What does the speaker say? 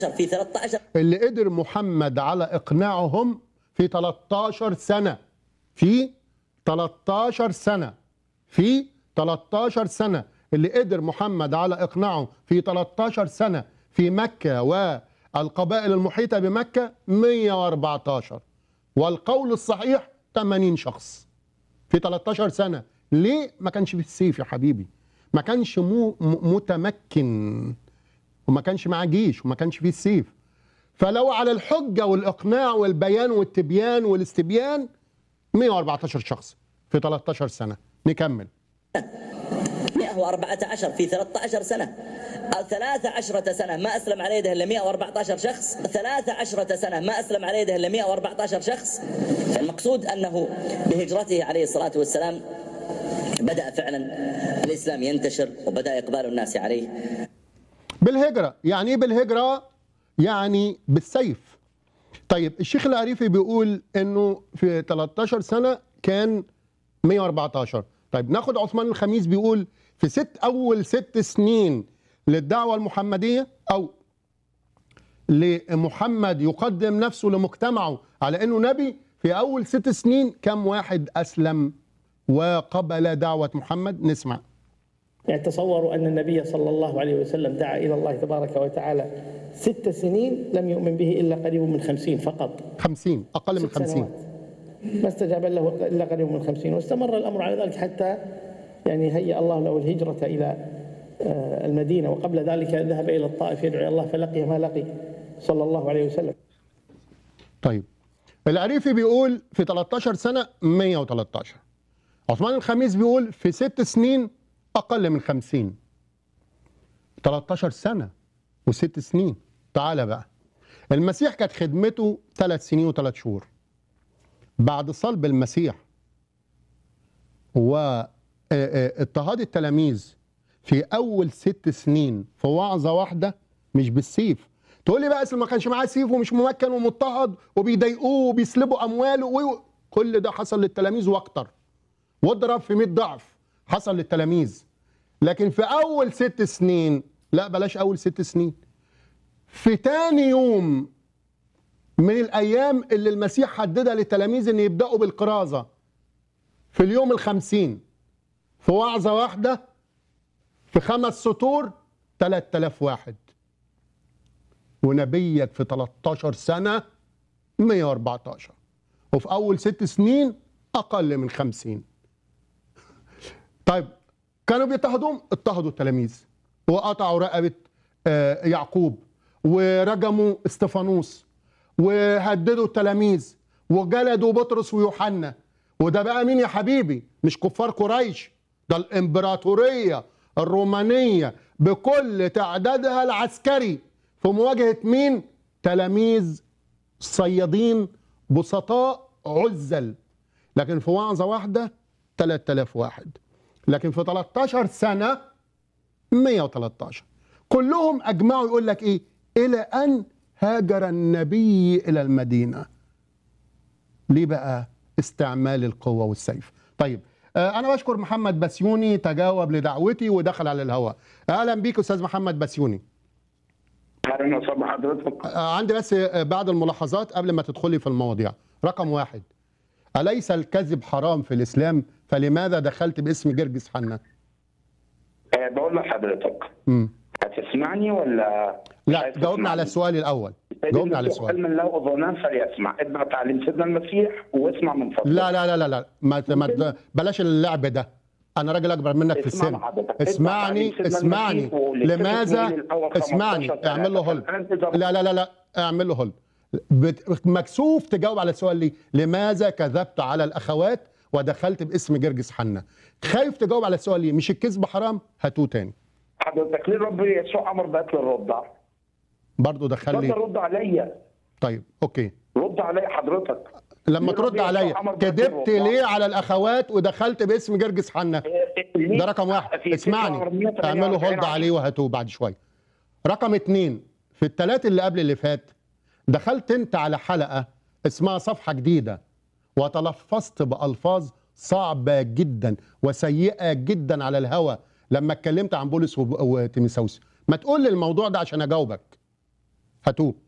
في 13 اللي قدر محمد على اقناعهم في 13 سنه في 13 سنه في 13 سنه اللي قدر محمد على اقناعه في 13 سنه في مكه والقبائل المحيطه بمكه 114 والقول الصحيح 80 شخص في 13 سنه ليه ما كانش في السيف يا حبيبي ما كانش مو م- متمكن وما كانش معاه جيش وما كانش فيه السيف فلو على الحجة والإقناع والبيان والتبيان والاستبيان 114 شخص في 13 سنة نكمل 114 في 13 سنة أو 13 سنة ما أسلم على يده إلا 114 شخص 13 سنة ما أسلم على يده إلا 114 شخص المقصود أنه بهجرته عليه الصلاة والسلام بدأ فعلا الإسلام ينتشر وبدأ إقبال الناس عليه بالهجرة يعني ايه بالهجرة يعني بالسيف طيب الشيخ العريفي بيقول انه في 13 سنة كان 114 طيب ناخد عثمان الخميس بيقول في ست اول ست سنين للدعوة المحمدية او لمحمد يقدم نفسه لمجتمعه على انه نبي في اول ست سنين كم واحد اسلم وقبل دعوة محمد نسمع يعني تصوروا أن النبي صلى الله عليه وسلم دعا إلى الله تبارك وتعالى ست سنين لم يؤمن به إلا قريب من خمسين فقط 50 اقل من ست 50 سنوات. ما استجاب له إلا قريب من خمسين واستمر الأمر على ذلك حتى يعني هيأ الله له الهجرة إلى آه، المدينة وقبل ذلك ذهب إلى الطائف يدعو إلى الله فلقي ما لقي صلى الله عليه وسلم طيب العريفي بيقول في 13 سنة 113 عثمان الخميس بيقول في ست سنين أقل من 50 13 سنة وست سنين تعالى بقى المسيح كانت خدمته ثلاث سنين وثلاث شهور بعد صلب المسيح واضطهاد التلاميذ في أول ست سنين في وعظة واحدة مش بالسيف تقول لي بقى اصل ما كانش معاه سيف ومش ممكن ومضطهد وبيضايقوه وبيسلبوا امواله و... كل ده حصل للتلاميذ واكتر واضرب في 100 ضعف حصل للتلاميذ لكن في اول ست سنين لا بلاش اول ست سنين في تاني يوم من الايام اللي المسيح حددها للتلاميذ ان يبداوا بالكرازه في اليوم الخمسين في وعظه واحده في خمس سطور 3000 واحد ونبيك في 13 سنة 114 وفي أول ست سنين أقل من 50 طيب كانوا بيضطهدوهم اضطهدوا التلاميذ وقطعوا رقبة آه، يعقوب ورجموا استفانوس وهددوا التلاميذ وجلدوا بطرس ويوحنا وده بقى مين يا حبيبي مش كفار قريش ده الامبراطورية الرومانية بكل تعدادها العسكري في مواجهة مين تلاميذ صيادين بسطاء عزل لكن في وعظة واحدة 3000 واحد لكن في 13 سنة 113 كلهم أجمعوا يقول لك إيه إلى أن هاجر النبي إلى المدينة ليه بقى استعمال القوة والسيف طيب آه، أنا بشكر محمد بسيوني تجاوب لدعوتي ودخل على الهواء أهلا بيك أستاذ محمد بسيوني اهلا وسهلا بحضرتك آه، عندي بس آه، بعض الملاحظات قبل ما تدخلي في المواضيع رقم واحد أليس الكذب حرام في الإسلام فلماذا دخلت باسم جرجس حنا أه بقول لحضرتك مم. هتسمعني ولا مش لا عايز جاوبنا تسمعني؟ على السؤال الأول سيدنا جاوبنا على المسيح السؤال قال من له اذنان فليسمع اتبع تعليم سيدنا المسيح واسمع من فضلك لا لا لا لا لا ما ما بلاش اللعب ده أنا راجل أكبر منك في اسمعني السن حضرتك. اتبع اسمعني تعليم سيدنا اسمعني المسيح واللي لماذا كتب من الأول اسمعني 15 اعمل له هولد ثلاثة. لا لا لا لا اعمل له هولد بت- مكسوف تجاوب على السؤال ليه لماذا كذبت على الأخوات ودخلت باسم جرجس حنا خايف تجاوب على السؤال ليه مش الكذب حرام هاتوه تاني حضرتك ليه رب يسوع امر باكل الرضع؟ برضه دخل رد لي رد عليا طيب اوكي رد عليا حضرتك لما ليه ترد رب يسوع عليا أمر بأكل كذبت الرضع؟ ليه على الاخوات ودخلت باسم جرجس حنا ليه؟ ده رقم واحد في اسمعني 48 اعملوا هولد عليه وهاتوه بعد شويه رقم اتنين في الثلاث اللي قبل اللي فات دخلت انت على حلقه اسمها صفحه جديده وتلفظت بالفاظ صعبه جدا وسيئه جدا على الهوى لما اتكلمت عن بولس وب- وتيموثاوس ما تقول لي الموضوع ده عشان اجاوبك هاتوه